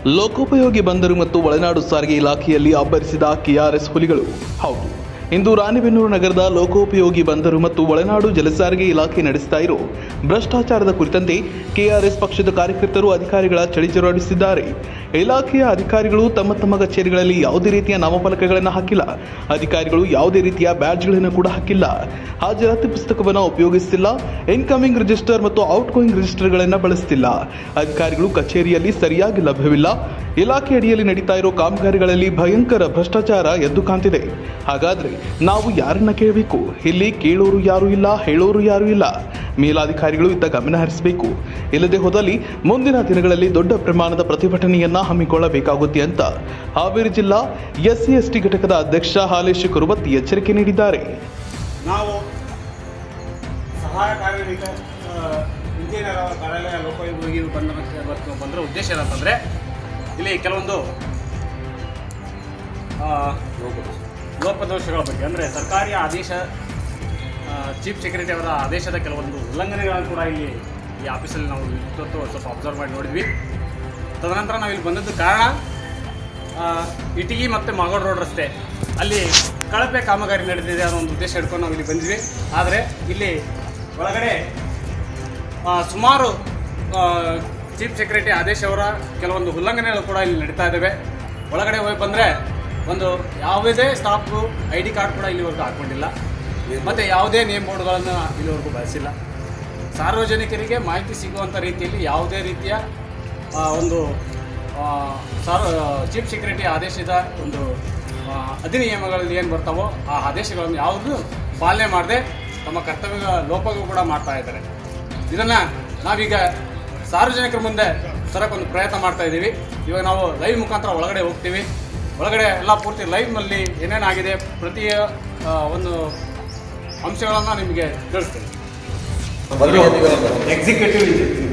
ಲೋಕೋಪಯೋಗಿ ಬಂದರು ಮತ್ತು ಒಳನಾಡು ಸಾರಿಗೆ ಇಲಾಖೆಯಲ್ಲಿ ಅಬ್ಬರಿಸಿದ ಕೆಆರ್ಎಸ್ ಹುಲಿಗಳು ಹೌದು ಇಂದು ರಾಣಿಬೆನ್ನೂರು ನಗರದ ಲೋಕೋಪಯೋಗಿ ಬಂದರು ಮತ್ತು ಒಳನಾಡು ಜಲಸಾರಿಗೆ ಇಲಾಖೆ ನಡೆಸ್ತಾ ಇರೋ ಭ್ರಷ್ಟಾಚಾರದ ಕುರಿತಂತೆ ಕೆಆರ್ಎಸ್ ಪಕ್ಷದ ಕಾರ್ಯಕರ್ತರು ಅಧಿಕಾರಿಗಳ ಚಳಿಚುರಾಡಿಸಿದ್ದಾರೆ ಇಲಾಖೆಯ ಅಧಿಕಾರಿಗಳು ತಮ್ಮ ತಮ್ಮ ಕಚೇರಿಗಳಲ್ಲಿ ಯಾವುದೇ ರೀತಿಯ ನಾಮಫಲಕಗಳನ್ನು ಹಾಕಿಲ್ಲ ಅಧಿಕಾರಿಗಳು ಯಾವುದೇ ರೀತಿಯ ಬ್ಯಾಡ್ಜ್ಗಳನ್ನು ಕೂಡ ಹಾಕಿಲ್ಲ ಹಾಜರಾತಿ ಪುಸ್ತಕವನ್ನು ಉಪಯೋಗಿಸುತ್ತಿಲ್ಲ ಇನ್ಕಮಿಂಗ್ ರಿಜಿಸ್ಟರ್ ಮತ್ತು ಔಟ್ಗೋಯಿಂಗ್ ರಿಜಿಸ್ಟರ್ಗಳನ್ನು ಬಳಸುತ್ತಿಲ್ಲ ಅಧಿಕಾರಿಗಳು ಕಚೇರಿಯಲ್ಲಿ ಸರಿಯಾಗಿ ಲಭ್ಯವಿಲ್ಲ ಇಲಾಖೆ ಅಡಿಯಲ್ಲಿ ನಡೀತಾ ಇರೋ ಕಾಮಗಾರಿಗಳಲ್ಲಿ ಭಯಂಕರ ಭ್ರಷ್ಟಾಚಾರ ಎದ್ದು ಕಾಣ್ತಿದೆ ಹಾಗಾದ್ರೆ ನಾವು ಯಾರನ್ನ ಕೇಳಬೇಕು ಇಲ್ಲಿ ಕೇಳೋರು ಯಾರು ಇಲ್ಲ ಹೇಳೋರು ಯಾರು ಇಲ್ಲ ಮೇಲಾಧಿಕಾರಿಗಳು ಇದ್ದ ಗಮನ ಹರಿಸಬೇಕು ಇಲ್ಲದೆ ಹೋದಲ್ಲಿ ಮುಂದಿನ ದಿನಗಳಲ್ಲಿ ದೊಡ್ಡ ಪ್ರಮಾಣದ ಪ್ರತಿಭಟನೆಯನ್ನ ಹಮ್ಮಿಕೊಳ್ಳಬೇಕಾಗುತ್ತೆ ಅಂತ ಹಾವೇರಿ ಜಿಲ್ಲಾ ಎಸ್ಸಿ ಎಸ್ಟಿ ಘಟಕದ ಅಧ್ಯಕ್ಷ ಹಾಲೇಶ್ ಕುರುಬತ್ತಿ ಎಚ್ಚರಿಕೆ ನೀಡಿದ್ದಾರೆ ನಾವು ಸಹಾಯ ಕಾರ್ಯನಿರ್ವಹಿತ ಇಂಜಿನಿಯರ್ ಅವರ ಕಾರ್ಯಾಲಯ ಲೋಕೋಪಯೋಗಿ ಬಂಧನಕ್ಕೆ ಇವತ್ತು ಬಂದರ ಉದ್ದೇಶ ಏನಂತಂದರೆ ಇಲ್ಲಿ ಕೆಲವೊಂದು ಆ, ಲೋಪದೋಷಗಳ ಬಗ್ಗೆ ಅಂದರೆ ಸರ್ಕಾರಿ ಆದೇಶ ಚೀಫ್ ಸೆಕ್ರೆಟರಿ ಅವರ ಆದೇಶದ ಕೆಲವೊಂದು ಉಲ್ಲಂಘನೆಗಳನ್ನು ಕೂಡ ಇಲ್ಲಿ ಈ ಆಫೀಸಲ್ಲಿ ನಾವು ಇವತ್ತು ಸ್ವಲ್ಪ ಅಬ್ಸರ್ವ್ ಮಾಡಿ ನೋಡಿದ್ವಿ ತದನಂತರ ನಾವು ಇಲ್ಲಿ ಬಂದದ್ದು ಕಾರಣ ಆ, ಇಟಗಿ ಮತ್ತು ಮಾಗೋಡ್ ರೋಡ್ ರಸ್ತೆ ಅಲ್ಲಿ ಕಳಪೆ ಕಾಮಗಾರಿ ನಡೆದಿದೆ ಅನ್ನೋ ಒಂದು ಉದ್ದೇಶ ಇಟ್ಕೊಂಡು ನಾವು ಇಲ್ಲಿ ಬಂದ್ವಿ ಆದರೆ ಇಲ್ಲಿ ಒಳಗಡೆ ಆ, ಸುಮಾರು ಚೀಫ್ ಸೆಕ್ರೆಟರಿ ಆದೇಶ್ ಅವರ ಕೆಲವೊಂದು ಉಲ್ಲಂಘನೆಗಳು ಕೂಡ ಇಲ್ಲಿ ನಡೀತಾ ಇದ್ದಾವೆ ಒಳಗಡೆ ಹೋಗಿ ಬಂದರೆ ಒಂದು ಯಾವುದೇ ಸ್ಟಾಫು ಐ ಡಿ ಕಾರ್ಡ್ ಕೂಡ ಇಲ್ಲಿವರೆಗೂ ಹಾಕ್ಕೊಂಡಿಲ್ಲ ಮತ್ತು ಯಾವುದೇ ನೇಮ್ ಬೋರ್ಡ್ಗಳನ್ನು ಇಲ್ಲಿವರೆಗೂ ಬಳಸಿಲ್ಲ ಸಾರ್ವಜನಿಕರಿಗೆ ಮಾಹಿತಿ ಸಿಗುವಂಥ ರೀತಿಯಲ್ಲಿ ಯಾವುದೇ ರೀತಿಯ ಆ, ಒಂದು ಆ, ಸಾರ್ವ ಚೀಫ್ ಸೆಕ್ರೆಟರಿ ಆದೇಶದ ಒಂದು ಆ, ಅಧಿನಿಯಮಗಳಲ್ಲಿ ಏನು ಬರ್ತಾವೋ ಆ ಆದೇಶಗಳನ್ನು ಯಾವುದೂ ಪಾಲನೆ ಮಾಡದೆ ತಮ್ಮ ಕರ್ತವ್ಯ ಲೋಪಗಳು ಕೂಡ ಮಾಡ್ತಾ ಇದ್ದಾರೆ ಇದನ್ನು ನಾವೀಗ ಸಾರ್ವಜನಿಕರ ಮುಂದೆ ತರಕ್ಕೊಂದು ಪ್ರಯತ್ನ ಮಾಡ್ತಾ ಇದ್ದೀವಿ ಇವಾಗ ನಾವು ಲೈವ್ ಮುಖಾಂತರ ಒಳಗಡೆ ಹೋಗ್ತೀವಿ ಒಳಗಡೆ ಎಲ್ಲ ಪೂರ್ತಿ ಲೈವ್ನಲ್ಲಿ ಏನೇನಾಗಿದೆ ಪ್ರತಿ ಆ, ಒಂದು ಅಂಶಗಳನ್ನು ನಿಮಗೆ ತಿಳಿಸ್ತೀನಿ ಎಕ್ಸಿಕ್ಯೂಟಿವ್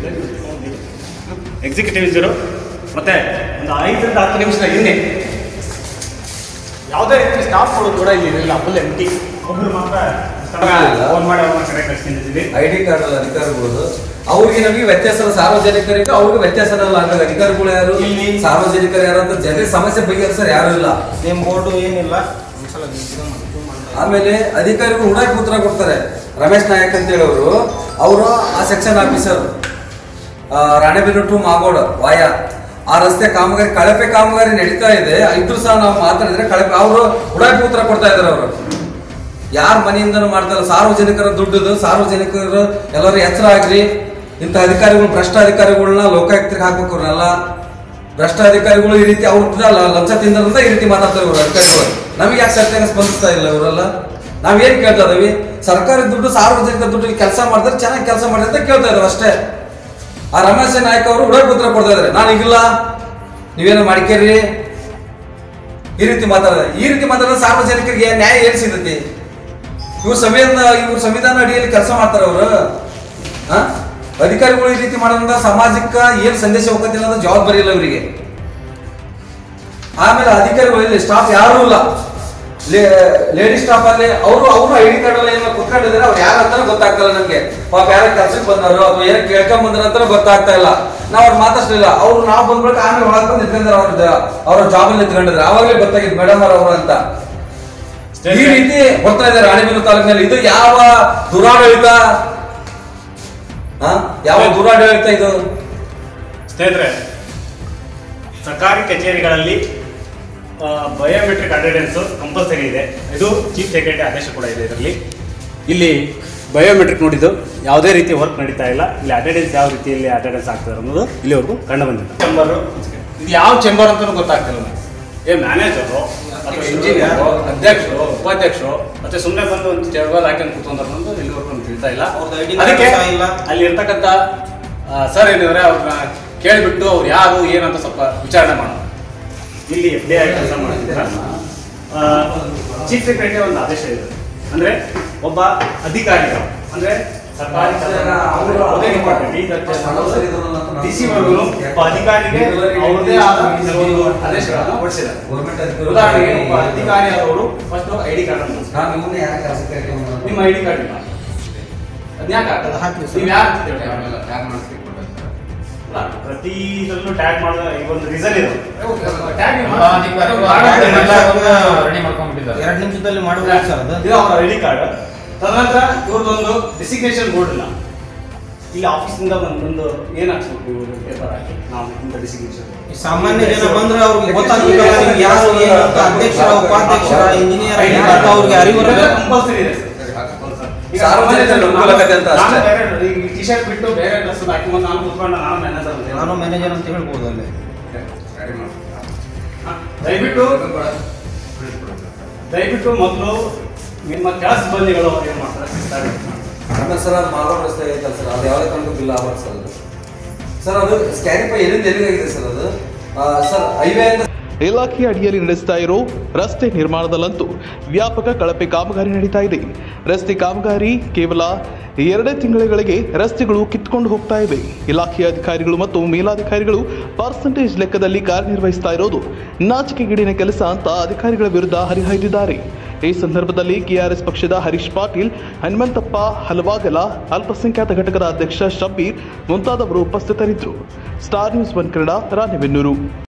ಎಕ್ಸಿಕ್ಯೂಟಿವ್ ಇಂಜಿನಿಯರು ಮತ್ತೆ ಒಂದು ಐದರಿಂದ ಹತ್ತು ನಿಮಿಷದ ಹಿಂದೆ ಯಾವುದೇ ರೀತಿ ಸ್ಟಾಫ್ಗಳು ಕೂಡ ಇಲ್ಲಿ ಇರಲಿಲ್ಲ ಫುಲ್ ಎಂಟಿ ಒಬ್ಬರು ಮಾತ್ರ ಫೋನ್ ಮಾಡಿ ಅವ್ರನ್ನ ಕರೆ ಕಳಿಸ್ಕೊಂಡಿದ್ದೀವಿ ಐ ಡಿ ಕಾರ್ಡ್ ಅಲ್ಲ ಅಧಿಕಾರಿಗಳು ಅವ್ರಿಗೆ ನಮಗೆ ವ್ಯತ್ಯಾಸ ಇಲ್ಲ. ಸಾರ್ವಜನಿಕರಿಗೆ ಅವ್ರಿಗೆ ವ್ಯತ್ಯಾಸ ಇಲ್ಲ ಅಂದ್ರೆ ಅಧಿಕಾರಿಗಳು ಯಾರು ಇಲ್ಲಿ ಸಾರ್ವಜನಿಕರು ಯಾರು ಅಂತ ಜನರಿಗೆ ಸಮಸ್ಯೆ ಬಗೆಹರಿಸೋರು ಯಾರು ಇಲ್ಲ ನೇಮ್ ಬೋರ್ಡು ಏನಿಲ್ಲ ಒಂದ್ಸಲ ಇದು ಮಾಡಿ ಆಮೇಲೆ ಅಧಿಕಾರಿಗಳು ಉಡಾಕಿ ಉತ್ತರ ಕೊಡ್ತಾರೆ ರಮೇಶ್ ನಾಯಕ್ ಅಂತ ಹೇಳೋರು ಅವರು ಆ section officer Ranebennur to Magod via ಆ ರಸ್ತೆ ಕಾಮಗಾರಿ ಕಳಪೆ ಕಾಮಗಾರಿ ನಡೀತಾ ಇದೆ ಇದ್ರು ಸಹ ನಾವು ಮಾತಾಡಿದ್ರೆ ಕಳಪೆ ಅವರು ಉಡಾಕಿ ಉತ್ತರ ಕೊಡ್ತಾ ಇದ್ದಾರೆ ಅವರು ಯಾರ ಮನೆಯಿಂದನೂ ಮಾಡ್ತಾರೆ ಸಾರ್ವಜನಿಕರ ದುಡ್ಡು ಸಾರ್ವಜನಿಕರು ಎಲ್ಲರೂ ಎಚ್ಚರ ಆಗ್ರಿ ಇಂಥ ಅಧಿಕಾರಿಗಳು ಭ್ರಷ್ಟ ಅಧಿಕಾರಿಗಳನ್ನ ಲೋಕಾಯುಕ್ತರಿಗೆ ಹಾಕ್ಬೇಕು ಅವ್ರನ್ನೆಲ್ಲ ಭ್ರಷ್ಟ ಅಧಿಕಾರಿಗಳು ಈ ರೀತಿ ಅವ್ರ ಲಂಚ ತಿಂದ್ರಂತ ಈ ರೀತಿ ಮಾತಾಡ್ತಾರೆ ಇವರು ಅಧಿಕಾರಿಗಳು ನಮಗೆ ಯಾಕೆ ಸತ್ಯಾಗ ಸ್ಪಂದಿಸ್ತಾ ಇಲ್ಲ ಇವರೆಲ್ಲ ನಾವೇನ್ ಕೇಳ್ತಾ ಇದೀವಿ ಸರ್ಕಾರಿ ದುಡ್ಡು ಸಾರ್ವಜನಿಕ ದುಡ್ಡು ಕೆಲಸ ಮಾಡಿದ್ರೆ ಚೆನ್ನಾಗಿ ಕೆಲಸ ಮಾಡಿ ಅಂತ ಕೇಳ್ತಾ ಇದಾರೆ ಅಷ್ಟೇ ಆ ರಮೇಶ್ ನಾಯ್ಕ ಅವರು ಉಡಾಕ್ ಉತ್ತರ ಕೊಡ್ತಾ ಇದಾರೆ ನಾನು ಈಗಿಲ್ಲ ನೀವೇನು ಮಾಡ್ಕೇರಿ ಈ ರೀತಿ ಮಾತಾಡಿದ್ರೆ ಈ ರೀತಿ ಮಾತಾಡಿದ್ರೆ ಸಾರ್ವಜನಿಕರಿಗೆ ನ್ಯಾಯ ಏನ್ ಸಿಗ್ತೈತಿ ಇವ್ರು ಸಂವಿಧಾನ ಇವ್ರು ಸಂವಿಧಾನ ಅಡಿಯಲ್ಲಿ ಕೆಲಸ ಮಾಡ್ತಾರ ಅವರು ಅಧಿಕಾರಿಗಳು ಈ ರೀತಿ ಮಾಡೋದ್ರಿಂದ ಸಮಾಜಕ್ಕೆ ಏನ್ ಸಂದೇಶ ಹೋಗತ್ತಿಲ್ಲ ಅನ್ನೋದು ಜವಾಬ್ದಾರಿ ಇಲ್ಲ ಇವರಿಗೆ ಆಮೇಲೆ ಅಧಿಕಾರಿಗಳು ಇಲ್ಲಿ ಸ್ಟಾಫ್ ಯಾರೂ ಇಲ್ಲ ಲೇಡಿ ಸ್ಟಾಫ್ ಅಲ್ಲಿ ಅವರು ಅವರು ಐ ಡಿ ಕಾರ್ಡ್ ಏನೋ ಕುತ್ಕೊಂಡಿದ್ದಾರೆ ಅವ್ರು ಯಾರು ಅಂತ ಗೊತ್ತಾಗ್ತಲ್ಲ ನಮ್ಗೆ ಪಾಪ ಯಾರ ಕೆಲ್ಸಕ್ಕೆ ಬಂದರು ಅಥವಾ ಏನೋ ಕೇಳ್ಕೊಂಡ್ ಬಂದ್ರ ಅಂತ ಗೊತ್ತಾಗ್ತಾ ಇಲ್ಲ ನಾವ್ ಅವ್ರು ಮಾತಾಡ್ಲಿಲ್ಲ ಅವ್ರು ನಾವು ಬಂದ್ಬಿಟ್ಟು ಆಮೇಲೆ ಒಳಗೆ ಬಂದು ನಿಂತ್ಕೊಂಡಿದ್ದಾರೆ ಅವ್ರ ಅವ್ರ ಜಾಬ್ ಅಲ್ಲಿ ನಿಂತ್ಕೊಂಡಿದ್ದಾರೆ ಅವಾಗಲೇ ಗೊತ್ತಾಗಿದ್ದು ಮೇಡಮ್ ಅವರು ಅಂತ ಈ ರೀತಿ ಬರ್ತಾ ಇದ್ದಾರೆ ರಾಣಿಬೆನ್ನೂರು ತಾಲೂಕಿನಲ್ಲಿ ಇದು ಯಾವ ದುರಾಡಳಿತ ಆ? ಯಾವ ದುರಾಡಳಿತ ಇದು ಸ್ನೇಹಿತರೆ ಸರ್ಕಾರಿ ಕಚೇರಿಗಳಲ್ಲಿ ಬಯೋಮೆಟ್ರಿಕ್ ಅಟೆಂಡೆನ್ಸ್ ಕಂಪಲ್ಸರಿ ಇದೆ ಇದು ಚೀಫ್ ಸೆಕ್ರೆಟರಿ ಆದೇಶ ಕೂಡ ಇದೆ ಇದರಲ್ಲಿ ಇಲ್ಲಿ ಬಯೋಮೆಟ್ರಿಕ್ ನೋಡಿದ್ದು ಯಾವುದೇ ರೀತಿ ವರ್ಕ್ ನಡೀತಾ ಇಲ್ಲ ಇಲ್ಲಿ ಅಟೆಂಡೆನ್ಸ್ ಯಾವ ರೀತಿಯಲ್ಲಿ ಅಟೆಂಡೆನ್ಸ್ ಆಗ್ತದೆ ಅನ್ನೋದು ಇಲ್ಲಿವರೆಗೂ ಕಂಡು ಬಂದಿದೆ ಚೇಂಬರ್ ಇದು ಯಾವ ಚೇಂಬರ್ ಅಂತಲೂ ಗೊತ್ತಾಗ್ತಿಲ್ಲ ನನಗೆ. ಏ ಮ್ಯಾನೇಜರು ಅಥವಾ ಇಂಜಿನಿಯರ್ ಅಧ್ಯಕ್ಷರು ಉಪಾಧ್ಯಕ್ಷರು ಮತ್ತೆ ಸುಮ್ಮನೆ ಬಂದು ಒಂದು ಚೇಂಬರ್ ಹಾಕೊಂಡು ಕೂತ್ಕೊಂಡ್ರು ಅನ್ನೋದು ಇಲ್ಲಿವರೆಗೂ ನಮ್ಗೆ ತಿಳಿತಾ ಇಲ್ಲ ಅವ್ರದ್ದು ID card ಅದಕ್ಕೆ ಸಹ ಇಲ್ಲ. ಅಲ್ಲಿ ಇರ್ತಕ್ಕಂಥ ಸರ್ ಏನಿದ್ರೆ ಅವ್ರನ್ನ ಕೇಳಿಬಿಟ್ಟು ಅವ್ರು ಯಾರು ಏನಂತ ಸ್ವಲ್ಪ ವಿಚಾರಣೆ ಮಾಡೋಣ ಇಲ್ಲಿ ಎಫ್ ಡಿ ಐ ಕೆಲಸ ಮಾಡ್ತಿದ್ದೀರಾ ಚೀಫ್ ಸೆಕ್ರೆಟರಿ ಒಂದು ಆದೇಶ ಇದೆ ಅಂದ್ರೆ ಒಬ್ಬ ಅಧಿಕಾರಿ ಅಂದ್ರೆ ಸರ್ಕಾರಿ ಅವರು- ಯಾವುದೇ department, ಈಗ ಸದಸ್ಯರು ಇದ್ರಲ್ಲ ಅಂತ ನಾನು- DC ವರ್ಗು ಒಬ್ಬ ಅಧಿಕಾರಿಗೆ ಅವ್ರದೇ ಆದ ಕೆಲವೊಂದು ಆದೇಶಗಳನ್ನು ಹೊರಡಿಸಿದ್ದಾರೆ ಗೌರ್ಮೆಂಟ್ ಅಧಿಕಾರಿ ಉದಾಹರಣೆಗೆ ಒಬ್ಬ ಅಧಿಕಾರಿ ಆದವರು ಫಸ್ಟ್ ಐ ಡಿ ಕಾರ್ಡ್ ಅನ್ನು ನಾನು ಇವನ್ನ ಯಾಕೆ ಕೆಲಸಕ್ಕೆ ಹಾಕಿರೋದು? ನಿಮ್ಮ ಐ ಡಿ ಕಾರ್ಡ್ ಇಲ್ಲ ಅದ್ಯಾಕೆ ಆಗ್ತದೆ ಹಾಕ್ಲಿ ಸರ್. ನೀವು ಯಾರು ಅಂತ ಹೇಳಿ ಯಾರು ಮಾಡಿಸ್ಲಿಕ್ಕೆ ಕೊಟ್ಟಿರ್ತಾರೆ? ಅಲ್ಲ, ಪ್ರತಿ ಇದರಲ್ಲೂ ಟ್ಯಾಗ್ ಮಾಡಿದ ಈ ಒಂದು ರೀಸನ್ ಇದೆ ಟ್ಯಾಗ್ ರೆಡಿ ಮಾಡ್ಕೊಂಡ್ಬಿಟ್ಟಿದ್ದಾರೆ ಎರಡು ನಿಮಿಷದಲ್ಲಿ ಮಾಡಬಹುದು ಸರ್ ಅದು ಇದು ಅವರ ಐ ಡಿ ಕಾರ್ಡ್ ತದನಂತರ ಇವ್ರದ್ದೊಂದು ಡಿಸಿಗ್ನೇಷನ್ ಬೋರ್ಡ್ ಇಲ್ಲ ಇಲ್ಲಿ ಆಫೀಸಿಂದ ಒಂದು ಒಂದು ಏನು ಹಾಕ್ಸ್ಬೇಕು ಇವರು ಪೇಪರ್ ಹಾಕಿ ನಾವು ಇಂಥ ಡಿಸಿಗ್ನೇಷನ್ ಈ ಸಾಮಾನ್ಯ ಜನ ಬಂದ್ರೆ ಅವ್ರಿಗೆ ಗೊತ್ತಾಗ್ಬೇಕಲ್ಲ ನಿಮ್ಗೆ ಯಾರು ಏನು ಅಂತ ಅಧ್ಯಕ್ಷರ ಉಪಾಧ್ಯಕ್ಷರ ಇಂಜಿನಿಯರ್ ಅಂತ ಅವ್ರಿಗೆ ಅರಿವು ಇರಬೇಕು ಕಂಪಲ್ಸರಿ ಇದೆ ಈಗ ಸಾರ್ವಜನಿಕರ ಅನುಕೂಲಕತೆ ಅಂತ ನಾನು ಅಷ್ಟೇ. ಬೇರೆ ಈಗ ಟಿ ಶರ್ಟ್ ಬಿಟ್ಟು ಬೇರೆ ಡ್ರೆಸ್ ಹಾಕಿಕೊಂಡು ನಾನು ಕೂತ್ಕೊಂಡು ನಾನು ಮ್ಯಾನೇಜರ್ ಅಂತ ನಾನು ಮ್ಯಾನೇಜರ್ ಅಂತ ಹೇಳ್ಬೋದು ಅಲ್ಲಿ ಹಾ, ದಯವಿಟ್ಟು ದಯವಿಟ್ಟು ಮೊದಲು ನಿಮ್ಮ ಕೆಳ ಸಿಬ್ಬಂದಿಗಳು ಏನು ಮಾಡ್ತಾರೆ ಶಿಸ್ತಾಗಿ ಮಾಡ್ತಾರೆ. ಆಮೇಲೆ ಸರ್ ಅದು ಮಾಗೋಡ್ ರಸ್ತೆ ಐತಲ್ಲ ಸರ್ ಅದು ಯಾವುದೇ ಕಾರಣಕ್ಕೂ ಬಿಲ್ ಆಗಲ್ಲ ಸರ್ ಅದು ಸರ್ ಅದು ಸ್ಕ್ಯಾನಿಂಗ್ ಎಲ್ಲಿಂದ ಎಲ್ಲಿಗಾಗಿದೆ ಸರ್ ಅದು ಆ, ಸರ್ ಹೈವೇ ಅಂತ ಇಲಾಖೆಯ ಅಡಿಯಲ್ಲಿ ನಡೆಸ್ತಾ ಇರೋ ರಸ್ತೆ ನಿರ್ಮಾಣದಲ್ಲಂತೂ ವ್ಯಾಪಕ ಕಳಪೆ ಕಾಮಗಾರಿ ನಡೀತಾ ಇದೆ ರಸ್ತೆ ಕಾಮಗಾರಿ ಕೇವಲ ಎರಡೇ ತಿಂಗಳುಗಳಿಗೆ ರಸ್ತೆಗಳು ಕಿತ್ಕೊಂಡು ಹೋಗ್ತಾ ಇವೆ ಇಲಾಖೆಯ ಅಧಿಕಾರಿಗಳು ಮತ್ತು ಮೇಲಾಧಿಕಾರಿಗಳು ಪರ್ಸೆಂಟೇಜ್ ಲೆಕ್ಕದಲ್ಲಿ ಕಾರ್ಯನಿರ್ವಹಿಸ್ತಾ ಇರೋದು ನಾಚಿಕೆಗೇಡಿನ ಕೆಲಸ ಅಂತ ಅಧಿಕಾರಿಗಳ ವಿರುದ್ಧ ಹರಿಹಾಯ್ದಿದ್ದಾರೆ ಈ ಸಂದರ್ಭದಲ್ಲಿ ಕೆಆರ್ಎಸ್ ಪಕ್ಷದ ಹರೀಶ್ ಪಾಟೀಲ್ ಹನುಮಂತಪ್ಪ ಹಲವಾಗಲ ಅಲ್ಪಸಂಖ್ಯಾತ ಘಟಕದ ಅಧ್ಯಕ್ಷ ಶಬ್ಬೀರ್ ಮುಂತಾದವರು ಉಪಸ್ಥಿತರಿದ್ದರು star news one Kannada Ranebennur